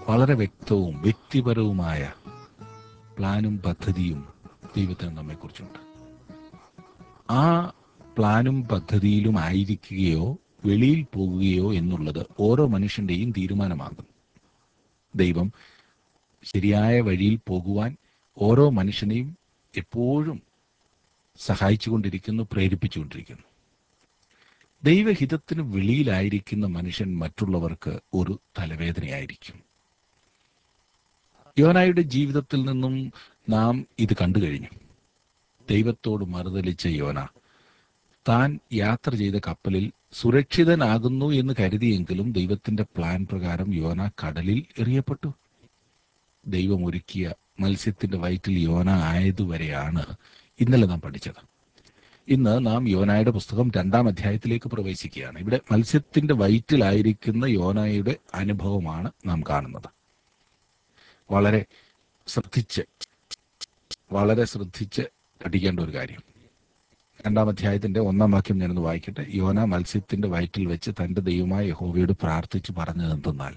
വളരെ വ്യക്തവും വ്യക്തിപരവുമായ പ്ലാനും പദ്ധതിയും ദൈവത്തിന് നമ്മെക്കുറിച്ചുണ്ട് ആ പ്ലാനും പദ്ധതിയിലും ആയിരിക്കുകയോ വെളിയിൽ പോകുകയോ എന്നുള്ളത് ഓരോ മനുഷ്യന്റെയും തീരുമാനമാകും ദൈവം ശരിയായ വഴിയിൽ പോകുവാൻ ഓരോ മനുഷ്യനെയും എപ്പോഴും സഹായിച്ചുകൊണ്ടിരിക്കുന്നു പ്രേരിപ്പിച്ചുകൊണ്ടിരിക്കുന്നു ദൈവഹിതത്തിന് വെളിയിലായിരിക്കുന്ന മനുഷ്യൻ മറ്റുള്ളവർക്ക് ഒരു തലവേദനയായിരിക്കും യോനായുടെ ജീവിതത്തിൽ നിന്നും നാം ഇത് കണ്ടു കഴിഞ്ഞു ദൈവത്തോട് മറുതലിച്ച യോന താൻ യാത്ര ചെയ്ത കപ്പലിൽ സുരക്ഷിതനാകുന്നു എന്ന് കരുതിയെങ്കിലും ദൈവത്തിന്റെ പ്ലാൻ പ്രകാരം യോന കടലിൽ എറിയപ്പെട്ടു ദൈവം ഒരുക്കിയ മത്സ്യത്തിന്റെ വയറ്റിൽ യോന ആയതുവരെയാണ് ഇന്നലെ നാം പഠിച്ചത് ഇന്ന് നാം യോനായുടെ പുസ്തകം രണ്ടാം അധ്യായത്തിലേക്ക് പ്രവേശിക്കുകയാണ് ഇവിടെ മത്സ്യത്തിന്റെ വയറ്റിലായിരിക്കുന്ന യോനായുടെ അനുഭവമാണ് നാം കാണുന്നത് വളരെ ശ്രദ്ധിച്ച് വളരെ ശ്രദ്ധിച്ച് പഠിക്കേണ്ട ഒരു കാര്യം രണ്ടാം അധ്യായത്തിന്റെ ഒന്നാം വാക്യം ഞാനൊന്ന് വായിക്കട്ടെ യോന മത്സ്യത്തിന്റെ വയറ്റിൽ വെച്ച് തന്റെ ദൈവമായ യഹോവയോട് പ്രാർത്ഥിച്ചു പറഞ്ഞത് എന്തെന്നാൽ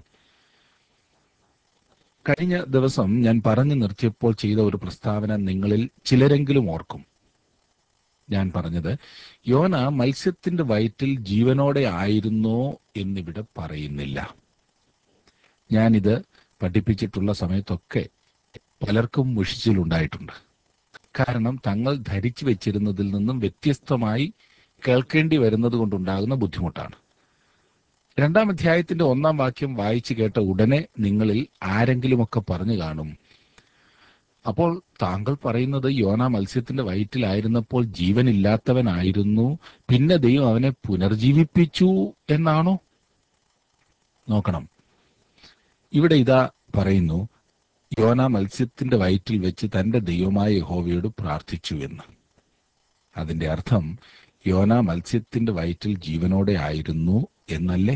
കഴിഞ്ഞ ദിവസം ഞാൻ പറഞ്ഞു നിർത്തിയപ്പോൾ ചെയ്ത ഒരു പ്രസ്താവന നിങ്ങളിൽ ചിലരെങ്കിലും ഓർക്കും ഞാൻ പറഞ്ഞത് യോന മത്സ്യത്തിന്റെ വയറ്റിൽ ജീവനോടെ ആയിരുന്നോ എന്നിവിടെ പറയുന്നില്ല ഞാനിത് പഠിപ്പിച്ചിട്ടുള്ള സമയത്തൊക്കെ പലർക്കും മുഷിച്ചിലുണ്ടായിട്ടുണ്ട് കാരണം തങ്ങൾ ധരിച്ചു വെച്ചിരുന്നതിൽ നിന്നും വ്യത്യസ്തമായി കേൾക്കേണ്ടി വരുന്നത് കൊണ്ടുണ്ടാകുന്ന ബുദ്ധിമുട്ടാണ് രണ്ടാം അധ്യായത്തിന്റെ ഒന്നാം വാക്യം വായിച്ചു കേട്ട ഉടനെ നിങ്ങളിൽ ആരെങ്കിലുമൊക്കെ പറഞ്ഞു കാണും അപ്പോൾ താങ്കൾ പറയുന്നത് യോന മത്സ്യത്തിന്റെ വയറ്റിലായിരുന്നപ്പോൾ ജീവനില്ലാത്തവനായിരുന്നു പിന്നെ ദൈവം അവനെ പുനർജീവിപ്പിച്ചു എന്നാണോ നോക്കണം ഇവിടെ ഇതാ പറയുന്നു യോന മത്സ്യത്തിന്റെ വയറ്റിൽ വെച്ച് തന്റെ ദൈവമായ യഹോവയോട് പ്രാർത്ഥിച്ചു എന്ന് അതിന്റെ അർത്ഥം യോന മത്സ്യത്തിന്റെ വയറ്റിൽ ജീവനോടെ ആയിരുന്നു എന്നല്ലേ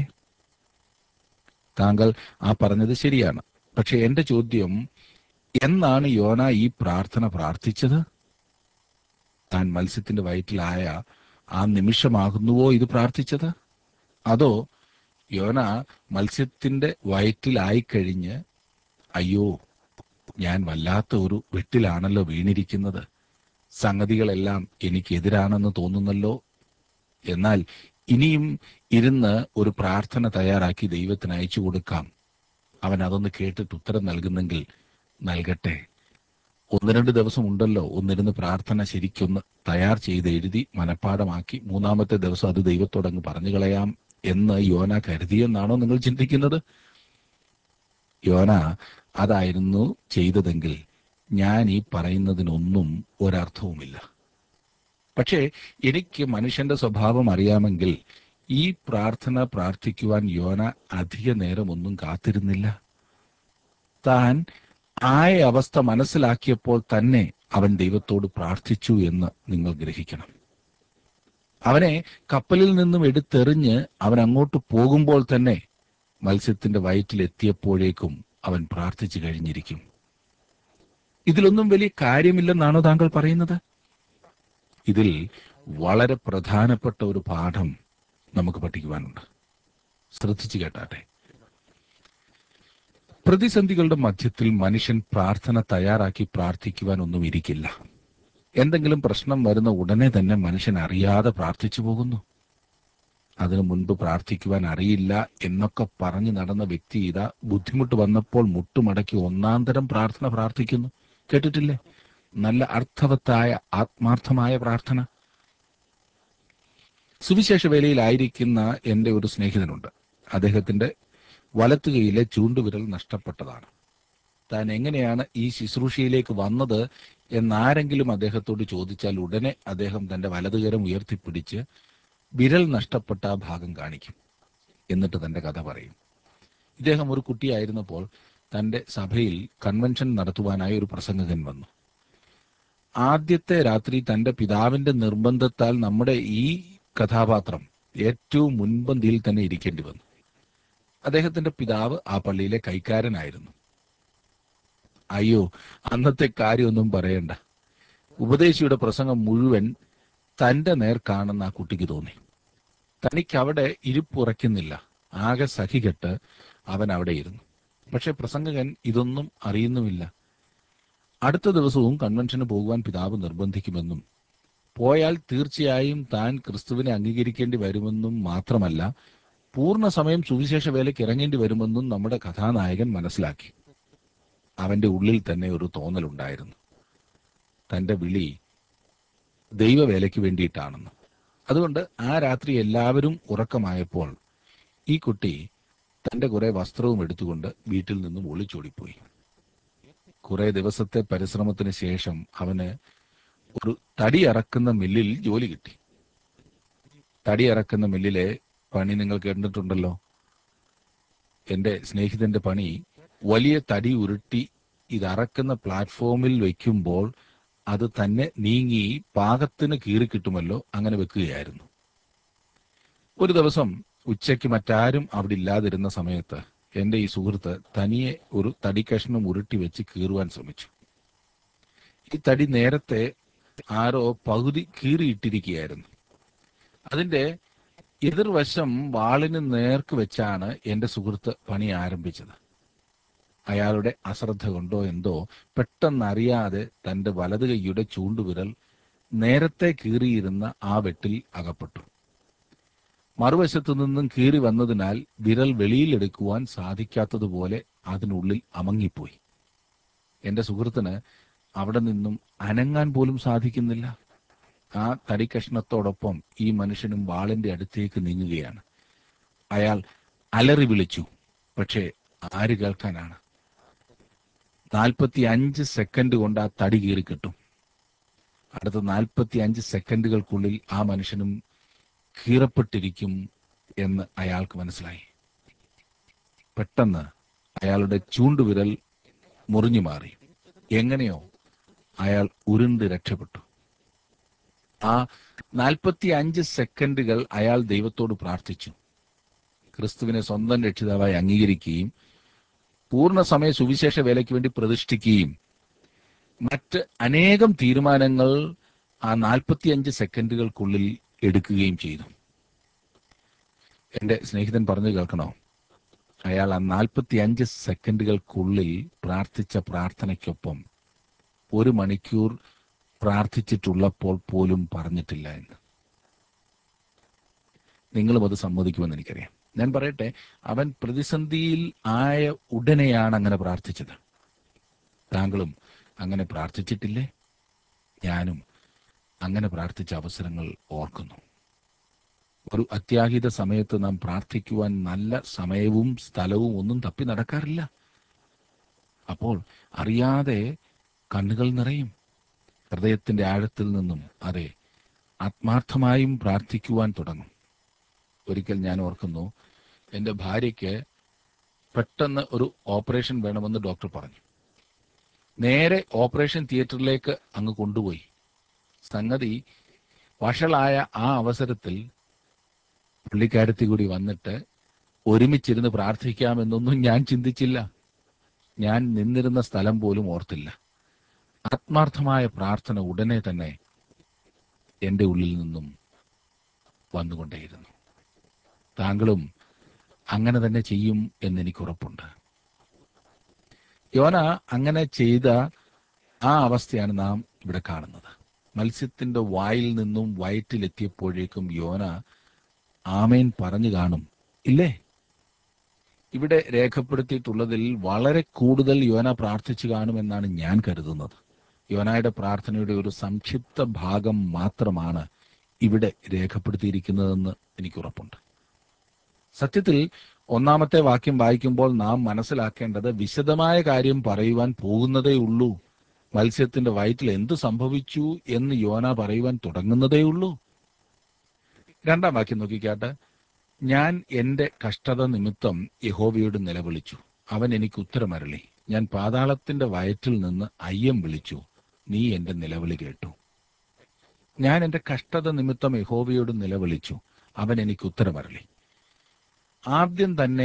താങ്കൾ ആ പറഞ്ഞത് ശരിയാണ് പക്ഷെ എന്റെ ചോദ്യം എന്നാണ് യോന ഈ പ്രാർത്ഥന പ്രാർത്ഥിച്ചത് താൻ മത്സ്യത്തിന്റെ വയറ്റിലായ ആ നിമിഷമാകുന്നുവോ ഇത് പ്രാർത്ഥിച്ചത് അതോ യോന മത്സ്യത്തിന്റെ വയറ്റിലായിക്കഴിഞ്ഞ് അയ്യോ ഞാൻ വല്ലാത്ത ഒരു വെട്ടിലാണല്ലോ വീണിരിക്കുന്നത് സംഗതികളെല്ലാം എനിക്കെതിരാണെന്ന് തോന്നുന്നല്ലോ എന്നാൽ ഇനിയും ഇരുന്ന് ഒരു പ്രാർത്ഥന തയ്യാറാക്കി ദൈവത്തിന് അയച്ചു കൊടുക്കാം അവൻ അതൊന്ന് കേട്ടിട്ട് ഉത്തരം നൽകുന്നെങ്കിൽ നൽകട്ടെ ഒന്ന് രണ്ട് ദിവസം ഉണ്ടല്ലോ ഒന്നിരുന്ന് പ്രാർത്ഥന ശരിക്കൊന്ന് തയ്യാർ ചെയ്ത് എഴുതി മനഃപ്പാടമാക്കി മൂന്നാമത്തെ ദിവസം അത് ദൈവത്തോടങ്ങ് പറഞ്ഞു കളയാം എന്ന് യോന കരുതിയെന്നാണോ നിങ്ങൾ ചിന്തിക്കുന്നത് യോന അതായിരുന്നു ചെയ്തതെങ്കിൽ ഞാൻ ഈ പറയുന്നതിനൊന്നും ഒരർത്ഥവുമില്ല പക്ഷേ എനിക്ക് മനുഷ്യന്റെ സ്വഭാവം അറിയാമെങ്കിൽ ഈ പ്രാർത്ഥന പ്രാർത്ഥിക്കുവാൻ യോന അധിക നേരമൊന്നും കാത്തിരുന്നില്ല താൻ ആയ അവസ്ഥ മനസ്സിലാക്കിയപ്പോൾ തന്നെ അവൻ ദൈവത്തോട് പ്രാർത്ഥിച്ചു എന്ന് നിങ്ങൾ ഗ്രഹിക്കണം അവനെ കപ്പലിൽ നിന്നും എടുത്തെറിഞ്ഞ് അവൻ അങ്ങോട്ട് പോകുമ്പോൾ തന്നെ മത്സ്യത്തിന്റെ വയറ്റിൽ എത്തിയപ്പോഴേക്കും അവൻ പ്രാർത്ഥിച്ചു കഴിഞ്ഞിരിക്കും ഇതിലൊന്നും വലിയ കാര്യമില്ലെന്നാണോ താങ്കൾ പറയുന്നത് ഇതിൽ വളരെ പ്രധാനപ്പെട്ട ഒരു പാഠം നമുക്ക് പഠിക്കുവാനുണ്ട് ശ്രദ്ധിച്ചു കേട്ടാട്ടെ പ്രതിസന്ധികളുടെ മധ്യത്തിൽ മനുഷ്യൻ പ്രാർത്ഥന തയ്യാറാക്കി പ്രാർത്ഥിക്കുവാൻ ഒന്നും ഇരിക്കില്ല എന്തെങ്കിലും പ്രശ്നം വരുന്ന ഉടനെ തന്നെ മനുഷ്യൻ അറിയാതെ പ്രാർത്ഥിച്ചു പോകുന്നു അതിനു മുൻപ് പ്രാർത്ഥിക്കുവാൻ അറിയില്ല എന്നൊക്കെ പറഞ്ഞു നടന്ന വ്യക്തി ഇതാ ബുദ്ധിമുട്ട് വന്നപ്പോൾ മുട്ടുമടക്കി ഒന്നാം തരം പ്രാർത്ഥന പ്രാർത്ഥിക്കുന്നു കേട്ടിട്ടില്ലേ നല്ല അർത്ഥവത്തായ ആത്മാർത്ഥമായ പ്രാർത്ഥന സുവിശേഷ വേലയിലായിരിക്കുന്ന എൻ്റെ ഒരു സ്നേഹിതനുണ്ട് അദ്ദേഹത്തിന്റെ വലത്തുകൈയിലെ ചൂണ്ടുവിരൽ നഷ്ടപ്പെട്ടതാണ് താൻ എങ്ങനെയാണ് ഈ ശുശ്രൂഷയിലേക്ക് വന്നത് എന്നാരെങ്കിലും അദ്ദേഹത്തോട് ചോദിച്ചാൽ ഉടനെ അദ്ദേഹം തന്റെ വലതുകരം ഉയർത്തിപ്പിടിച്ച് വിരൽ നഷ്ടപ്പെട്ട ആ ഭാഗം കാണിക്കും എന്നിട്ട് തന്റെ കഥ പറയും ഇദ്ദേഹം ഒരു കുട്ടിയായിരുന്നപ്പോൾ തന്റെ സഭയിൽ കൺവെൻഷൻ നടത്തുവാനായി ഒരു പ്രസംഗകൻ വന്നു ആദ്യത്തെ രാത്രി തന്റെ പിതാവിന്റെ നിർബന്ധത്താൽ നമ്മുടെ ഈ കഥാപാത്രം ഏറ്റവും മുൻപന്തിയിൽ തന്നെ ഇരിക്കേണ്ടി വന്നു അദ്ദേഹത്തിന്റെ പിതാവ് ആ പള്ളിയിലെ കൈക്കാരനായിരുന്നു അയ്യോ അന്നത്തെ കാര്യമൊന്നും പറയണ്ട ഉപദേശിയുടെ പ്രസംഗം മുഴുവൻ തന്റെ നേർ കാണുന്ന ആ കുട്ടിക്ക് തോന്നി തനിക്ക് അവിടെ ഇരിപ്പുറയ്ക്കുന്നില്ല ആകെ സഹികെട്ട് അവൻ അവിടെ ഇരുന്നു പക്ഷെ പ്രസംഗകൻ ഇതൊന്നും അറിയുന്നുമില്ല അടുത്ത ദിവസവും കൺവെൻഷന് പോകുവാൻ പിതാവ് നിർബന്ധിക്കുമെന്നും പോയാൽ തീർച്ചയായും താൻ ക്രിസ്തുവിനെ അംഗീകരിക്കേണ്ടി വരുമെന്നും മാത്രമല്ല പൂർണ്ണ സമയം സുവിശേഷ വേലയ്ക്ക് ഇറങ്ങേണ്ടി വരുമെന്നും നമ്മുടെ കഥാനായകൻ മനസ്സിലാക്കി അവന്റെ ഉള്ളിൽ തന്നെ ഒരു തോന്നലുണ്ടായിരുന്നു തന്റെ വിളി ദൈവവേലയ്ക്ക് വേണ്ടിയിട്ടാണെന്ന് അതുകൊണ്ട് ആ രാത്രി എല്ലാവരും ഉറക്കമായപ്പോൾ ഈ കുട്ടി തന്റെ കുറെ വസ്ത്രവും എടുത്തുകൊണ്ട് വീട്ടിൽ നിന്നും ഒളിച്ചോടിപ്പോയി കുറെ ദിവസത്തെ പരിശ്രമത്തിന് ശേഷം അവന് ഒരു തടി ഇറക്കുന്ന മില്ലിൽ ജോലി കിട്ടി തടി ഇറക്കുന്ന മില്ലിലെ പണി നിങ്ങൾ കേട്ടിട്ടുണ്ടല്ലോ എന്റെ സ്നേഹിതന്റെ പണി വലിയ തടി ഉരുട്ടി ഇതറക്കുന്ന പ്ലാറ്റ്ഫോമിൽ വെക്കുമ്പോൾ അത് തന്നെ നീങ്ങി പാകത്തിന് കീറി കിട്ടുമല്ലോ അങ്ങനെ വെക്കുകയായിരുന്നു ഒരു ദിവസം ഉച്ചയ്ക്ക് മറ്റാരും അവിടെ ഇല്ലാതിരുന്ന സമയത്ത് എന്റെ ഈ സുഹൃത്ത് തനിയെ ഒരു തടി കഷ്ണം ഉരുട്ടി വെച്ച് കീറുവാൻ ശ്രമിച്ചു ഈ തടി നേരത്തെ ആരോ പകുതി കീറിയിട്ടിരിക്കുകയായിരുന്നു അതിന്റെ എതിർവശം വാളിന് നേർക്ക് വെച്ചാണ് എന്റെ സുഹൃത്ത് പണി ആരംഭിച്ചത് അയാളുടെ അശ്രദ്ധ കൊണ്ടോ എന്തോ പെട്ടെന്നറിയാതെ തന്റെ വലതു കൈയുടെ ചൂണ്ടുവിരൽ നേരത്തെ കീറിയിരുന്ന ആ വെട്ടിൽ അകപ്പെട്ടു മറുവശത്തു നിന്നും കീറി വന്നതിനാൽ വിരൽ വെളിയിലെടുക്കുവാൻ സാധിക്കാത്തതുപോലെ അതിനുള്ളിൽ അമങ്ങിപ്പോയി എന്റെ സുഹൃത്തിന് അവിടെ നിന്നും അനങ്ങാൻ പോലും സാധിക്കുന്നില്ല ആ തടിക്കഷ്ണത്തോടൊപ്പം ഈ മനുഷ്യനും വാളിന്റെ അടുത്തേക്ക് നീങ്ങുകയാണ് അയാൾ അലറി വിളിച്ചു പക്ഷേ ആര് കേൾക്കാനാണ് നാൽപ്പത്തി അഞ്ച് സെക്കൻഡ് കൊണ്ട് ആ തടി കീറി കിട്ടും അടുത്ത നാൽപ്പത്തി അഞ്ച് സെക്കൻഡുകൾക്കുള്ളിൽ ആ മനുഷ്യനും കീറപ്പെട്ടിരിക്കും എന്ന് അയാൾക്ക് മനസ്സിലായി പെട്ടെന്ന് അയാളുടെ ചൂണ്ടുവിരൽ മുറിഞ്ഞു മാറി എങ്ങനെയോ അയാൾ ഉരുണ്ട് രക്ഷപ്പെട്ടു ആ നാൽപ്പത്തി അഞ്ച് സെക്കൻഡുകൾ അയാൾ ദൈവത്തോട് പ്രാർത്ഥിച്ചു ക്രിസ്തുവിനെ സ്വന്തം രക്ഷിതാവായി അംഗീകരിക്കുകയും പൂർണ്ണ സമയ സുവിശേഷ വേലയ്ക്ക് വേണ്ടി പ്രതിഷ്ഠിക്കുകയും മറ്റ് അനേകം തീരുമാനങ്ങൾ ആ നാൽപ്പത്തിയഞ്ച് സെക്കൻഡുകൾക്കുള്ളിൽ എടുക്കുകയും ചെയ്തു എന്റെ സ്നേഹിതൻ പറഞ്ഞു കേൾക്കണോ അയാൾ ആ നാൽപ്പത്തിയഞ്ച് സെക്കൻഡുകൾക്കുള്ളിൽ പ്രാർത്ഥിച്ച പ്രാർത്ഥനയ്ക്കൊപ്പം ഒരു മണിക്കൂർ പ്രാർത്ഥിച്ചിട്ടുള്ളപ്പോൾ പോലും പറഞ്ഞിട്ടില്ല എന്ന് നിങ്ങളും അത് സമ്മതിക്കുമെന്ന് എനിക്കറിയാം ഞാൻ പറയട്ടെ അവൻ പ്രതിസന്ധിയിൽ ആയ ഉടനെയാണ് അങ്ങനെ പ്രാർത്ഥിച്ചത് താങ്കളും അങ്ങനെ പ്രാർത്ഥിച്ചിട്ടില്ലേ ഞാനും അങ്ങനെ പ്രാർത്ഥിച്ച അവസരങ്ങൾ ഓർക്കുന്നു ഒരു അത്യാഹിത സമയത്ത് നാം പ്രാർത്ഥിക്കുവാൻ നല്ല സമയവും സ്ഥലവും ഒന്നും തപ്പി നടക്കാറില്ല അപ്പോൾ അറിയാതെ കണ്ണുകൾ നിറയും ഹൃദയത്തിന്റെ ആഴത്തിൽ നിന്നും അതെ ആത്മാർത്ഥമായും പ്രാർത്ഥിക്കുവാൻ തുടങ്ങും ഒരിക്കൽ ഞാൻ ഓർക്കുന്നു എൻ്റെ ഭാര്യയ്ക്ക് പെട്ടെന്ന് ഒരു ഓപ്പറേഷൻ വേണമെന്ന് ഡോക്ടർ പറഞ്ഞു നേരെ ഓപ്പറേഷൻ തിയേറ്ററിലേക്ക് അങ്ങ് കൊണ്ടുപോയി സംഗതി വഷളായ ആ അവസരത്തിൽ പുള്ളിക്കാരത്തി കൂടി വന്നിട്ട് ഒരുമിച്ചിരുന്ന് പ്രാർത്ഥിക്കാമെന്നൊന്നും ഞാൻ ചിന്തിച്ചില്ല ഞാൻ നിന്നിരുന്ന സ്ഥലം പോലും ഓർത്തില്ല ആത്മാർത്ഥമായ പ്രാർത്ഥന ഉടനെ തന്നെ എൻ്റെ ഉള്ളിൽ നിന്നും വന്നുകൊണ്ടേയിരുന്നു താങ്കളും അങ്ങനെ തന്നെ ചെയ്യും എന്നെനിക്ക് ഉറപ്പുണ്ട് യോന അങ്ങനെ ചെയ്ത ആ അവസ്ഥയാണ് നാം ഇവിടെ കാണുന്നത് മത്സ്യത്തിന്റെ വായിൽ നിന്നും വയറ്റിലെത്തിയപ്പോഴേക്കും യോന ആമേൻ പറഞ്ഞു കാണും ഇല്ലേ ഇവിടെ രേഖപ്പെടുത്തിയിട്ടുള്ളതിൽ വളരെ കൂടുതൽ യോന പ്രാർത്ഥിച്ചു കാണുമെന്നാണ് ഞാൻ കരുതുന്നത് യോനായുടെ പ്രാർത്ഥനയുടെ ഒരു സംക്ഷിപ്ത ഭാഗം മാത്രമാണ് ഇവിടെ രേഖപ്പെടുത്തിയിരിക്കുന്നതെന്ന് എനിക്ക് ഉറപ്പുണ്ട് സത്യത്തിൽ ഒന്നാമത്തെ വാക്യം വായിക്കുമ്പോൾ നാം മനസ്സിലാക്കേണ്ടത് വിശദമായ കാര്യം പറയുവാൻ പോകുന്നതേ ഉള്ളൂ മത്സ്യത്തിന്റെ വയറ്റിൽ എന്ത് സംഭവിച്ചു എന്ന് യോന പറയുവാൻ തുടങ്ങുന്നതേ ഉള്ളൂ രണ്ടാം വാക്യം നോക്കിക്കാട്ടെ ഞാൻ എന്റെ കഷ്ടത നിമിത്തം യഹോവയോട് നിലവിളിച്ചു അവൻ എനിക്ക് ഉത്തരമരളി ഞാൻ പാതാളത്തിന്റെ വയറ്റിൽ നിന്ന് അയ്യം വിളിച്ചു നീ എന്റെ നിലവിളി കേട്ടു ഞാൻ എന്റെ കഷ്ടത നിമിത്തം യഹോവയോട് നിലവിളിച്ചു അവൻ എനിക്ക് ഉത്തരമരളി ആദ്യം തന്നെ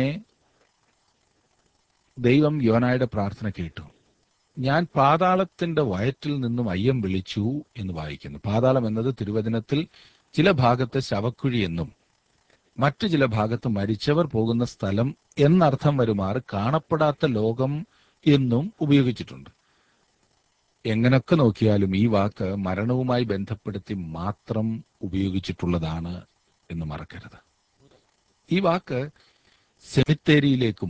ദൈവം യോനായുടെ പ്രാർത്ഥന കേട്ടു ഞാൻ പാതാളത്തിന്റെ വയറ്റിൽ നിന്നും അയ്യം വിളിച്ചു എന്ന് വായിക്കുന്നു പാതാളം എന്നത് തിരുവചനത്തിൽ ചില ഭാഗത്ത് ശവക്കുഴി എന്നും മറ്റു ചില ഭാഗത്ത് മരിച്ചവർ പോകുന്ന സ്ഥലം എന്നർത്ഥം വരുമാറ് കാണപ്പെടാത്ത ലോകം എന്നും ഉപയോഗിച്ചിട്ടുണ്ട് എങ്ങനൊക്കെ നോക്കിയാലും ഈ വാക്ക് മരണവുമായി ബന്ധപ്പെടുത്തി മാത്രം ഉപയോഗിച്ചിട്ടുള്ളതാണ് എന്ന് മറക്കരുത് ഈ വാക്ക് സെമിത്തേരിയിലേക്കും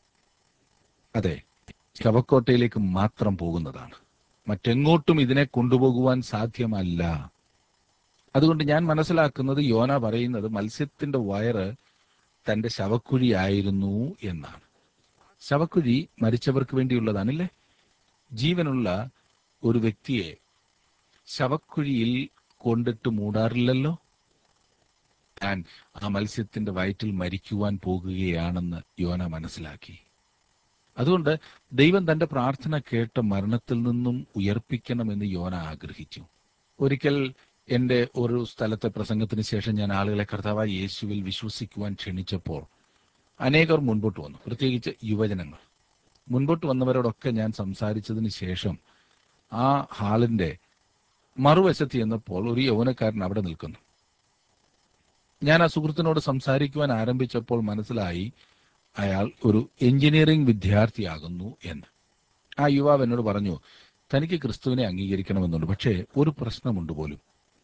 അതെ ശവക്കോട്ടയിലേക്കും മാത്രം പോകുന്നതാണ് മറ്റെങ്ങോട്ടും ഇതിനെ കൊണ്ടുപോകുവാൻ സാധ്യമല്ല അതുകൊണ്ട് ഞാൻ മനസ്സിലാക്കുന്നത് യോന പറയുന്നത് മത്സ്യത്തിന്റെ വയറ് തന്റെ ശവക്കുഴിയായിരുന്നു എന്നാണ് ശവക്കുഴി മരിച്ചവർക്ക് വേണ്ടിയുള്ളതാണല്ലേ ജീവനുള്ള ഒരു വ്യക്തിയെ ശവക്കുഴിയിൽ കൊണ്ടിട്ട് മൂടാറില്ലല്ലോ ഞാൻ ആ മത്സ്യത്തിന്റെ വയറ്റിൽ മരിക്കുവാൻ പോകുകയാണെന്ന് യോന മനസ്സിലാക്കി അതുകൊണ്ട് ദൈവം തന്റെ പ്രാർത്ഥന കേട്ട മരണത്തിൽ നിന്നും ഉയർപ്പിക്കണമെന്ന് യോന ആഗ്രഹിച്ചു ഒരിക്കൽ എന്റെ ഒരു സ്ഥലത്തെ പ്രസംഗത്തിന് ശേഷം ഞാൻ ആളുകളെ കർത്താവായ യേശുവിൽ വിശ്വസിക്കുവാൻ ക്ഷണിച്ചപ്പോൾ അനേകർ മുൻപോട്ട് വന്നു പ്രത്യേകിച്ച് യുവജനങ്ങൾ മുൻപോട്ട് വന്നവരോടൊക്കെ ഞാൻ സംസാരിച്ചതിന് ശേഷം ആ ഹാളിന്റെ മറുവശത്ത് ചെന്നപ്പോൾ ഒരു യൗവനക്കാരൻ അവിടെ നിൽക്കുന്നു ഞാൻ ആ സുഹൃത്തിനോട് സംസാരിക്കുവാൻ ആരംഭിച്ചപ്പോൾ മനസ്സിലായി അയാൾ ഒരു എഞ്ചിനീയറിംഗ് വിദ്യാർത്ഥിയാകുന്നു എന്ന് ആ യുവാവ് എന്നോട് പറഞ്ഞു തനിക്ക് ക്രിസ്തുവിനെ അംഗീകരിക്കണമെന്നുണ്ട് പക്ഷേ ഒരു പ്രശ്നമുണ്ട് പോലും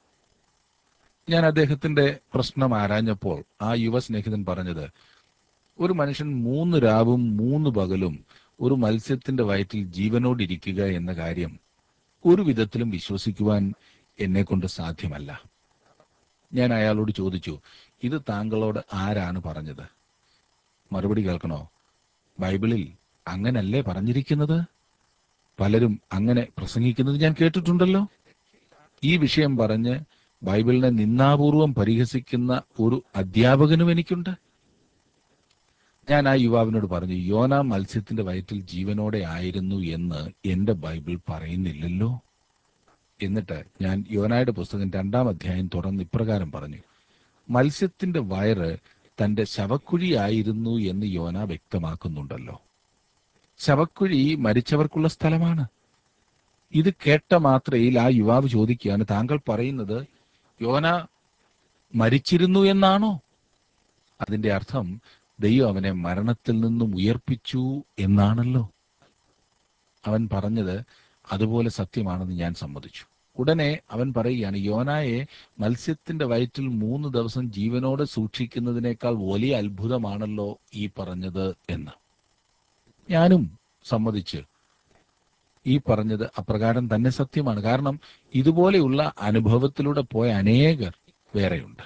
ഞാൻ അദ്ദേഹത്തിന്റെ പ്രശ്നം ആരാഞ്ഞപ്പോൾ ആ യുവ സ്നേഹിതൻ പറഞ്ഞത് ഒരു മനുഷ്യൻ മൂന്ന് രാവും മൂന്ന് പകലും ഒരു മത്സ്യത്തിന്റെ വയറ്റിൽ ജീവനോടിരിക്കുക എന്ന കാര്യം ഒരു വിധത്തിലും വിശ്വസിക്കുവാൻ എന്നെ കൊണ്ട് സാധ്യമല്ല ഞാൻ അയാളോട് ചോദിച്ചു ഇത് താങ്കളോട് ആരാണ് പറഞ്ഞത് മറുപടി കേൾക്കണോ ബൈബിളിൽ അങ്ങനല്ലേ പറഞ്ഞിരിക്കുന്നത് പലരും അങ്ങനെ പ്രസംഗിക്കുന്നത് ഞാൻ കേട്ടിട്ടുണ്ടല്ലോ ഈ വിഷയം പറഞ്ഞ് ബൈബിളിനെ നിന്നാപൂർവം പരിഹസിക്കുന്ന ഒരു അധ്യാപകനും എനിക്കുണ്ട് ഞാൻ ആ യുവാവിനോട് പറഞ്ഞു യോന മത്സ്യത്തിന്റെ വയറ്റിൽ ജീവനോടെ ആയിരുന്നു എന്ന് എന്റെ ബൈബിൾ പറയുന്നില്ലല്ലോ എന്നിട്ട് ഞാൻ യോനായുടെ പുസ്തകം രണ്ടാം അധ്യായം തുറന്ന് ഇപ്രകാരം പറഞ്ഞു മത്സ്യത്തിന്റെ വയറ് തന്റെ ശവക്കുഴിയായിരുന്നു എന്ന് യോന വ്യക്തമാക്കുന്നുണ്ടല്ലോ ശവക്കുഴി മരിച്ചവർക്കുള്ള സ്ഥലമാണ് ഇത് കേട്ട മാത്രയിൽ ആ യുവാവ് ചോദിക്കുകയാണ് താങ്കൾ പറയുന്നത് യോന മരിച്ചിരുന്നു എന്നാണോ അതിന്റെ അർത്ഥം ദൈവം അവനെ മരണത്തിൽ നിന്നും ഉയർപ്പിച്ചു എന്നാണല്ലോ അവൻ പറഞ്ഞത് അതുപോലെ സത്യമാണെന്ന് ഞാൻ സമ്മതിച്ചു ഉടനെ അവൻ പറയുകയാണ് യോനായെ മത്സ്യത്തിന്റെ വയറ്റിൽ മൂന്ന് ദിവസം ജീവനോടെ സൂക്ഷിക്കുന്നതിനേക്കാൾ വലിയ അത്ഭുതമാണല്ലോ ഈ പറഞ്ഞത് എന്ന് ഞാനും സമ്മതിച്ച് ഈ പറഞ്ഞത് അപ്രകാരം തന്നെ സത്യമാണ് കാരണം ഇതുപോലെയുള്ള അനുഭവത്തിലൂടെ പോയ അനേകർ വേറെയുണ്ട്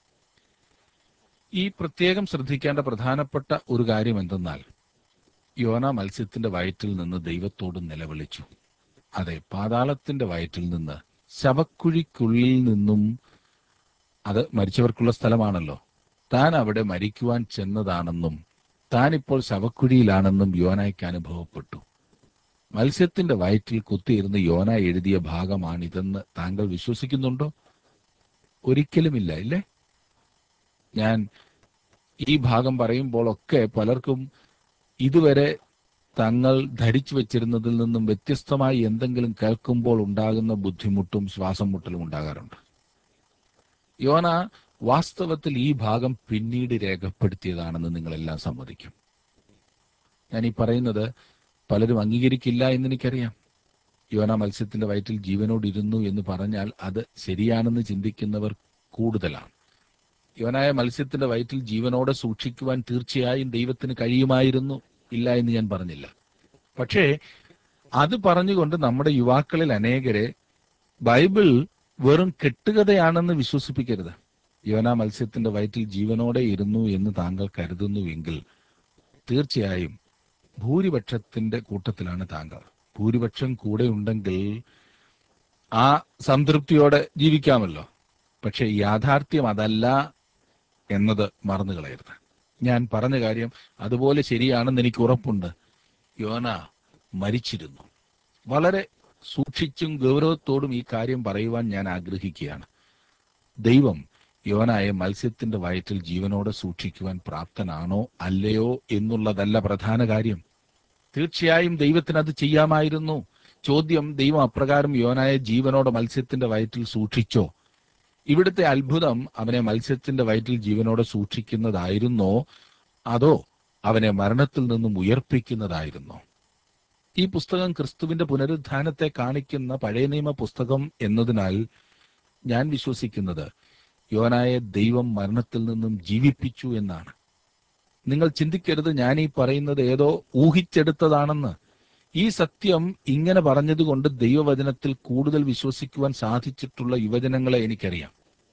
ഈ പ്രത്യേകം ശ്രദ്ധിക്കേണ്ട പ്രധാനപ്പെട്ട ഒരു കാര്യം എന്തെന്നാൽ യോന മത്സ്യത്തിന്റെ വയറ്റിൽ നിന്ന് ദൈവത്തോട് നിലവിളിച്ചു അതെ പാതാളത്തിന്റെ വയറ്റിൽ നിന്ന് ശവക്കുഴിക്കുള്ളിൽ നിന്നും അത് മരിച്ചവർക്കുള്ള സ്ഥലമാണല്ലോ താൻ അവിടെ മരിക്കുവാൻ ചെന്നതാണെന്നും താൻ ഇപ്പോൾ ശവക്കുഴിയിലാണെന്നും യോനായ്ക്ക് അനുഭവപ്പെട്ടു മത്സ്യത്തിന്റെ വയറ്റിൽ കുത്തിയിരുന്ന് യോന എഴുതിയ ഭാഗമാണിതെന്ന് താങ്കൾ വിശ്വസിക്കുന്നുണ്ടോ ഒരിക്കലുമില്ല ഇല്ലേ ഞാൻ ഈ ഭാഗം പറയുമ്പോഴൊക്കെ പലർക്കും ഇതുവരെ തങ്ങൾ ധരിച്ചു വെച്ചിരുന്നതിൽ നിന്നും വ്യത്യസ്തമായി എന്തെങ്കിലും കേൾക്കുമ്പോൾ ഉണ്ടാകുന്ന ബുദ്ധിമുട്ടും ശ്വാസം മുട്ടലും ഉണ്ടാകാറുണ്ട് യോന വാസ്തവത്തിൽ ഈ ഭാഗം പിന്നീട് രേഖപ്പെടുത്തിയതാണെന്ന് നിങ്ങളെല്ലാം സമ്മതിക്കും ഞാൻ ഈ പറയുന്നത് പലരും അംഗീകരിക്കില്ല എന്ന് എനിക്കറിയാം യോന മത്സ്യത്തിന്റെ വയറ്റിൽ ജീവനോടിരുന്നു എന്ന് പറഞ്ഞാൽ അത് ശരിയാണെന്ന് ചിന്തിക്കുന്നവർ കൂടുതലാണ് യോനായ മത്സ്യത്തിന്റെ വയറ്റിൽ ജീവനോടെ സൂക്ഷിക്കുവാൻ തീർച്ചയായും ദൈവത്തിന് കഴിയുമായിരുന്നു ഇല്ല എന്ന് ഞാൻ പറഞ്ഞില്ല പക്ഷേ അത് പറഞ്ഞുകൊണ്ട് നമ്മുടെ യുവാക്കളിൽ അനേകരെ ബൈബിൾ വെറും കെട്ടുകഥയാണെന്ന് വിശ്വസിപ്പിക്കരുത് യോന മത്സ്യത്തിന്റെ വയറ്റിൽ ജീവനോടെ ഇരുന്നു എന്ന് താങ്കൾ കരുതുന്നുവെങ്കിൽ തീർച്ചയായും ഭൂരിപക്ഷത്തിന്റെ കൂട്ടത്തിലാണ് താങ്കൾ ഭൂരിപക്ഷം കൂടെ ഉണ്ടെങ്കിൽ ആ സംതൃപ്തിയോടെ ജീവിക്കാമല്ലോ പക്ഷെ യാഥാർത്ഥ്യം അതല്ല എന്നത് മറന്നു കളയരുത് ഞാൻ പറഞ്ഞ കാര്യം അതുപോലെ ശരിയാണെന്ന് എനിക്ക് ഉറപ്പുണ്ട് യോന മരിച്ചിരുന്നു വളരെ സൂക്ഷിച്ചും ഗൗരവത്തോടും ഈ കാര്യം പറയുവാൻ ഞാൻ ആഗ്രഹിക്കുകയാണ് ദൈവം യോനായെ മത്സ്യത്തിന്റെ വയറ്റിൽ ജീവനോടെ സൂക്ഷിക്കുവാൻ പ്രാപ്തനാണോ അല്ലയോ എന്നുള്ളതല്ല പ്രധാന കാര്യം തീർച്ചയായും ദൈവത്തിന് അത് ചെയ്യാമായിരുന്നു ചോദ്യം ദൈവം അപ്രകാരം യോനായെ ജീവനോടെ മത്സ്യത്തിന്റെ വയറ്റിൽ സൂക്ഷിച്ചോ ഇവിടുത്തെ അത്ഭുതം അവനെ മത്സ്യത്തിന്റെ വയറ്റിൽ ജീവനോടെ സൂക്ഷിക്കുന്നതായിരുന്നോ അതോ അവനെ മരണത്തിൽ നിന്നും ഉയർപ്പിക്കുന്നതായിരുന്നോ ഈ പുസ്തകം ക്രിസ്തുവിന്റെ പുനരുത്ഥാനത്തെ കാണിക്കുന്ന പഴയ നിയമ പുസ്തകം എന്നതിനാൽ ഞാൻ വിശ്വസിക്കുന്നത് യോനായെ ദൈവം മരണത്തിൽ നിന്നും ജീവിപ്പിച്ചു എന്നാണ് നിങ്ങൾ ചിന്തിക്കരുത് ഞാൻ ഈ പറയുന്നത് ഏതോ ഊഹിച്ചെടുത്തതാണെന്ന് ഈ സത്യം ഇങ്ങനെ പറഞ്ഞതുകൊണ്ട് ദൈവവചനത്തിൽ കൂടുതൽ വിശ്വസിക്കുവാൻ സാധിച്ചിട്ടുള്ള യുവജനങ്ങളെ എനിക്കറിയാം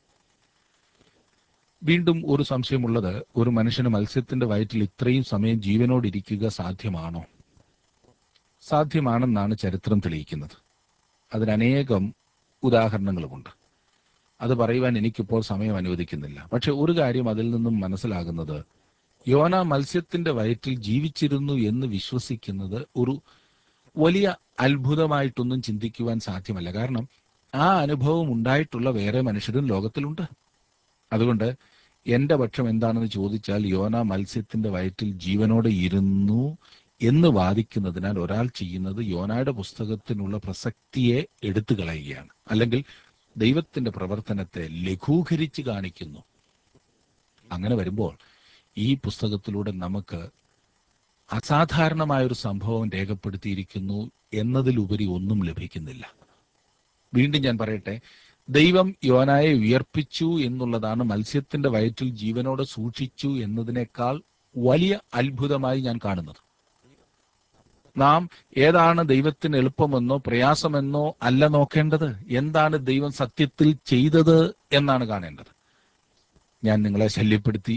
വീണ്ടും ഒരു സംശയമുള്ളത് ഒരു മനുഷ്യന് മത്സ്യത്തിന്റെ വയറ്റിൽ ഇത്രയും സമയം ജീവനോടിരിക്കുക സാധ്യമാണോ സാധ്യമാണെന്നാണ് ചരിത്രം തെളിയിക്കുന്നത് അതിനനേകം ഉദാഹരണങ്ങളുമുണ്ട് അത് പറയുവാൻ എനിക്കിപ്പോൾ സമയം അനുവദിക്കുന്നില്ല പക്ഷെ ഒരു കാര്യം അതിൽ നിന്നും മനസ്സിലാകുന്നത് യോന മത്സ്യത്തിന്റെ വയറ്റിൽ ജീവിച്ചിരുന്നു എന്ന് വിശ്വസിക്കുന്നത് ഒരു വലിയ അത്ഭുതമായിട്ടൊന്നും ചിന്തിക്കുവാൻ സാധ്യമല്ല കാരണം ആ അനുഭവം ഉണ്ടായിട്ടുള്ള വേറെ മനുഷ്യരും ലോകത്തിലുണ്ട് അതുകൊണ്ട് എന്റെ പക്ഷം എന്താണെന്ന് ചോദിച്ചാൽ യോന മത്സ്യത്തിന്റെ വയറ്റിൽ ജീവനോടെ ഇരുന്നു എന്ന് വാദിക്കുന്നതിനാൽ ഒരാൾ ചെയ്യുന്നത് യോനയുടെ പുസ്തകത്തിനുള്ള പ്രസക്തിയെ എടുത്തു കളയുകയാണ് അല്ലെങ്കിൽ ദൈവത്തിന്റെ പ്രവർത്തനത്തെ ലഘൂകരിച്ച് കാണിക്കുന്നു അങ്ങനെ വരുമ്പോൾ ഈ പുസ്തകത്തിലൂടെ നമുക്ക് അസാധാരണമായൊരു സംഭവം രേഖപ്പെടുത്തിയിരിക്കുന്നു എന്നതിലുപരി ഒന്നും ലഭിക്കുന്നില്ല വീണ്ടും ഞാൻ പറയട്ടെ ദൈവം യോനായെ ഉയർപ്പിച്ചു എന്നുള്ളതാണ് മത്സ്യത്തിന്റെ വയറ്റിൽ ജീവനോടെ സൂക്ഷിച്ചു എന്നതിനേക്കാൾ വലിയ അത്ഭുതമായി ഞാൻ കാണുന്നത് നാം ഏതാണ് ദൈവത്തിന് എളുപ്പമെന്നോ പ്രയാസമെന്നോ അല്ല നോക്കേണ്ടത് എന്താണ് ദൈവം സത്യത്തിൽ ചെയ്തത് എന്നാണ് കാണേണ്ടത് ഞാൻ നിങ്ങളെ ശല്യപ്പെടുത്തി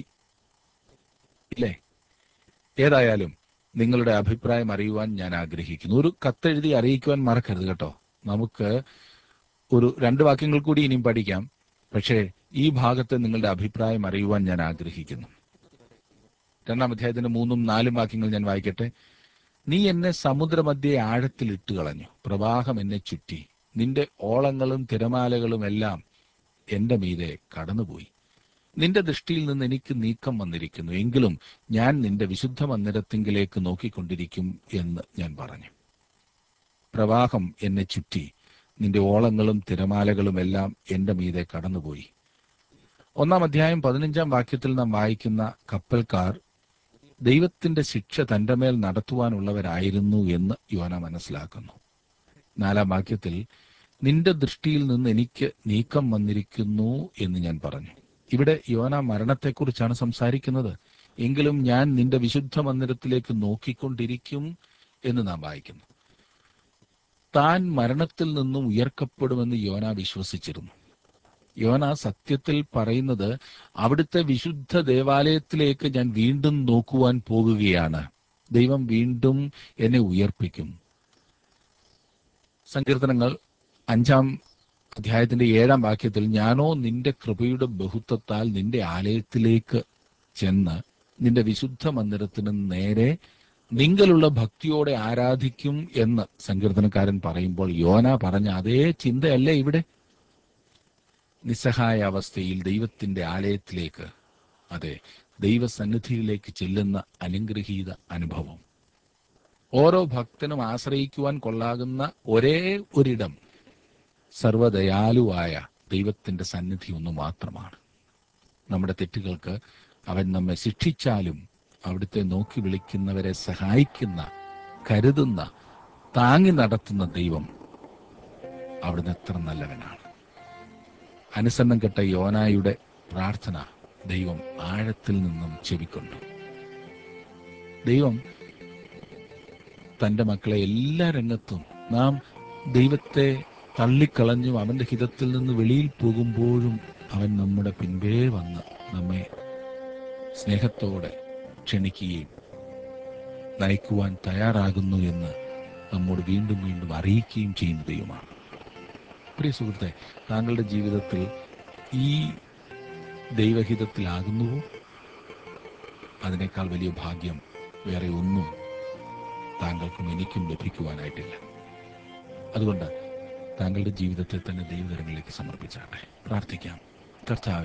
ഇല്ലേ ഏതായാലും നിങ്ങളുടെ അഭിപ്രായം അറിയുവാൻ ഞാൻ ആഗ്രഹിക്കുന്നു ഒരു കത്തെഴുതി അറിയിക്കുവാൻ മറക്കരുത് കേട്ടോ നമുക്ക് ഒരു രണ്ട് വാക്യങ്ങൾ കൂടി ഇനിയും പഠിക്കാം പക്ഷേ ഈ ഭാഗത്ത് നിങ്ങളുടെ അഭിപ്രായം അറിയുവാൻ ഞാൻ ആഗ്രഹിക്കുന്നു രണ്ടാം അധ്യായത്തിന്റെ മൂന്നും നാലും വാക്യങ്ങൾ ഞാൻ വായിക്കട്ടെ നീ എന്നെ സമുദ്രമധ്യേ ആഴത്തിൽ ഇട്ട് കളഞ്ഞു പ്രവാഹം എന്നെ ചുറ്റി നിന്റെ ഓളങ്ങളും തിരമാലകളും എല്ലാം എന്റെ മീതെ കടന്നുപോയി നിന്റെ ദൃഷ്ടിയിൽ നിന്ന് എനിക്ക് നീക്കം വന്നിരിക്കുന്നു എങ്കിലും ഞാൻ നിന്റെ വിശുദ്ധ മന്ദിരത്തിങ്കിലേക്ക് നോക്കിക്കൊണ്ടിരിക്കും എന്ന് ഞാൻ പറഞ്ഞു പ്രവാഹം എന്നെ ചുറ്റി നിന്റെ ഓളങ്ങളും തിരമാലകളും എല്ലാം എന്റെ മീതെ കടന്നുപോയി ഒന്നാം അധ്യായം പതിനഞ്ചാം വാക്യത്തിൽ നാം വായിക്കുന്ന കപ്പൽക്കാർ ദൈവത്തിന്റെ ശിക്ഷ തന്റെ മേൽ നടത്തുവാനുള്ളവരായിരുന്നു എന്ന് യോന മനസ്സിലാക്കുന്നു നാലാം വാക്യത്തിൽ നിന്റെ ദൃഷ്ടിയിൽ നിന്ന് എനിക്ക് നീക്കം വന്നിരിക്കുന്നു എന്ന് ഞാൻ പറഞ്ഞു ഇവിടെ യോന മരണത്തെക്കുറിച്ചാണ് സംസാരിക്കുന്നത് എങ്കിലും ഞാൻ നിന്റെ വിശുദ്ധ മന്ദിരത്തിലേക്ക് നോക്കിക്കൊണ്ടിരിക്കും എന്ന് നാം വായിക്കുന്നു താൻ മരണത്തിൽ നിന്നും ഉയർക്കപ്പെടുമെന്ന് യോന വിശ്വസിച്ചിരുന്നു യോന സത്യത്തിൽ പറയുന്നത് അവിടുത്തെ വിശുദ്ധ ദേവാലയത്തിലേക്ക് ഞാൻ വീണ്ടും നോക്കുവാൻ പോകുകയാണ് ദൈവം വീണ്ടും എന്നെ ഉയർപ്പിക്കും സങ്കീർത്തനങ്ങൾ അഞ്ചാം അധ്യായത്തിന്റെ ഏഴാം വാക്യത്തിൽ ഞാനോ നിന്റെ കൃപയുടെ ബഹുത്വത്താൽ നിന്റെ ആലയത്തിലേക്ക് ചെന്ന് നിന്റെ വിശുദ്ധ മന്ദിരത്തിന് നേരെ നിങ്ങളുള്ള ഭക്തിയോടെ ആരാധിക്കും എന്ന് സങ്കീർത്തനക്കാരൻ പറയുമ്പോൾ യോന പറഞ്ഞ അതേ ചിന്തയല്ലേ ഇവിടെ നിസ്സഹായ അവസ്ഥയിൽ ദൈവത്തിന്റെ ആലയത്തിലേക്ക് അതെ ദൈവസന്നിധിയിലേക്ക് ചെല്ലുന്ന അനുഗ്രഹീത അനുഭവം ഓരോ ഭക്തനും ആശ്രയിക്കുവാൻ കൊള്ളാകുന്ന ഒരേ ഒരിടം സർവദയാലുവായ ദൈവത്തിന്റെ സന്നിധി ഒന്ന് മാത്രമാണ് നമ്മുടെ തെറ്റുകൾക്ക് അവൻ നമ്മെ ശിക്ഷിച്ചാലും അവിടുത്തെ നോക്കി വിളിക്കുന്നവരെ സഹായിക്കുന്ന കരുതുന്ന താങ്ങി നടത്തുന്ന ദൈവം അവിടുന്ന് എത്ര നല്ലവനാണ് അനുസരണം കെട്ട യോനായുടെ പ്രാർത്ഥന ദൈവം ആഴത്തിൽ നിന്നും ചെവിക്കൊണ്ടു ദൈവം തന്റെ മക്കളെ എല്ലാ രംഗത്തും നാം ദൈവത്തെ തള്ളിക്കളഞ്ഞും അവന്റെ ഹിതത്തിൽ നിന്ന് വെളിയിൽ പോകുമ്പോഴും അവൻ നമ്മുടെ പിൻപേ വന്ന് നമ്മെ സ്നേഹത്തോടെ ക്ഷണിക്കുകയും നയിക്കുവാൻ തയ്യാറാകുന്നു എന്ന് നമ്മോട് വീണ്ടും വീണ്ടും അറിയിക്കുകയും ചെയ്യുന്ന ദൈവമാണ് പ്രിയ സുഹൃത്തെ താങ്കളുടെ ജീവിതത്തിൽ ഈ ദൈവഹിതത്തിലാകുന്നുവോ അതിനേക്കാൾ വലിയ ഭാഗ്യം വേറെ ഒന്നും താങ്കൾക്കും എനിക്കും ലഭിക്കുവാനായിട്ടില്ല അതുകൊണ്ട് താങ്കളുടെ ജീവിതത്തെ തന്നെ ദൈവകരങ്ങളിലേക്ക് സമർപ്പിച്ചാട്ടെ പ്രാർത്ഥിക്കാം കർത്താവ്